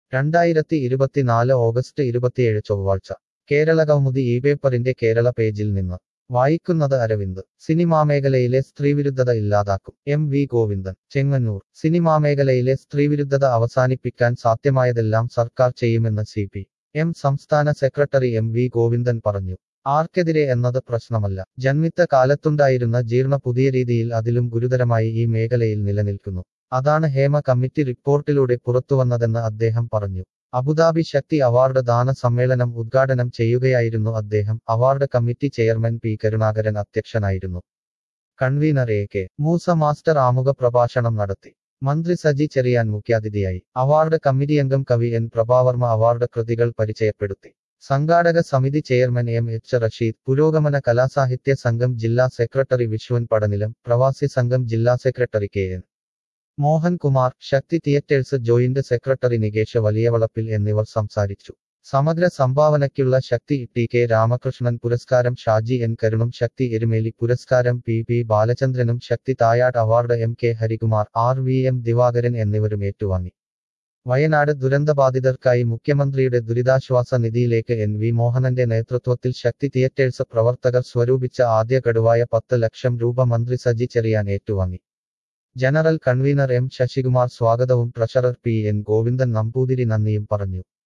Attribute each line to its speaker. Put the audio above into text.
Speaker 1: രണ്ടായിരത്തി ഇരുപത്തിനാല് ഓഗസ്റ്റ് ഇരുപത്തിയേഴ് ചൊവ്വാഴ്ച കേരള കൗമുദി ഈ പേപ്പറിന്റെ കേരള പേജിൽ നിന്ന് വായിക്കുന്നത് അരവിന്ദ് സിനിമാ മേഖലയിലെ സ്ത്രീവിരുദ്ധത ഇല്ലാതാക്കും M V Govindan Chengannur cinema മേഖലയിലെ സ്ത്രീവിരുദ്ധത അവസാനിപ്പിക്കാൻ സാധ്യമായതെല്ലാം സർക്കാർ ചെയ്യുമെന്ന് സി പി എം സംസ്ഥാന സെക്രട്ടറി എം വി ഗോവിന്ദൻ പറഞ്ഞു ആർക്കെതിരെ എന്നത് പ്രശ്നമല്ല ജന്മിത്ത കാലത്തുണ്ടായിരുന്ന ജീർണ പുതിയ രീതിയിൽ അതിലും ഗുരുതരമായി ഈ മേഖലയിൽ നിലനിൽക്കുന്നു അതാണ് ഹേമ കമ്മിറ്റി റിപ്പോർട്ടിലൂടെ പുറത്തുവന്നതെന്ന് അദ്ദേഹം പറഞ്ഞു അബുദാബി ശക്തി അവാർഡ് ദാന സമ്മേളനം ഉദ്ഘാടനം ചെയ്യുകയായിരുന്നു അദ്ദേഹം award committee chairman P Karunakaran അധ്യക്ഷനായിരുന്നു convener A K Moosa master ആമുഖ പ്രഭാഷണം നടത്തി മന്ത്രി സജി ചെറിയാൻ മുഖ്യാതിഥിയായി അവാർഡ് കമ്മിറ്റി അംഗം കവി എൻ പ്രഭാവർമ്മ അവാർഡ് കൃതികൾ പരിചയപ്പെടുത്തി സംഘാടക സമിതി ചെയർമാൻ എം എച്ച് റഷീദ് പുരോഗമന കലാസാഹിത്യ സംഘം ജില്ലാ സെക്രട്ടറി വിശ്വൻ പടനിലം പ്രവാസി സംഘം ജില്ലാ secretary K N Mohankumar Shakti theatres joint secretary Nikesh Valiyavalappil എന്നിവർ സംസാരിച്ചു സമഗ്ര സംഭാവനയ്ക്കുള്ള ശക്തി ടി കെ രാമകൃഷ്ണൻ പുരസ്കാരം ഷാജി എൻ കരുണും ശക്തി എരുമേലി പുരസ്കാരം പി പി ബാലചന്ദ്രനും Shakti Thayatt award M K Harikumar R V M Divakaran എന്നിവരും ഏറ്റുവാങ്ങി വയനാട് ദുരന്തബാധിതർക്കായി മുഖ്യമന്ത്രിയുടെ ദുരിതാശ്വാസ നിധിയിലേക്ക് എൻ വി മോഹനന്റെ നേതൃത്വത്തിൽ ശക്തി തിയേറ്റേഴ്സ് പ്രവർത്തകർ സ്വരൂപിച്ച ആദ്യ ഗഡുവായ പത്ത് ലക്ഷം രൂപ മന്ത്രി സജി ചെറിയാൻ ഏറ്റുവാങ്ങി ജനറൽ കൺവീനർ എം ശശികുമാർ സ്വാഗതവും treasurer P N Govindan Namboothiri നന്ദിയും പറഞ്ഞു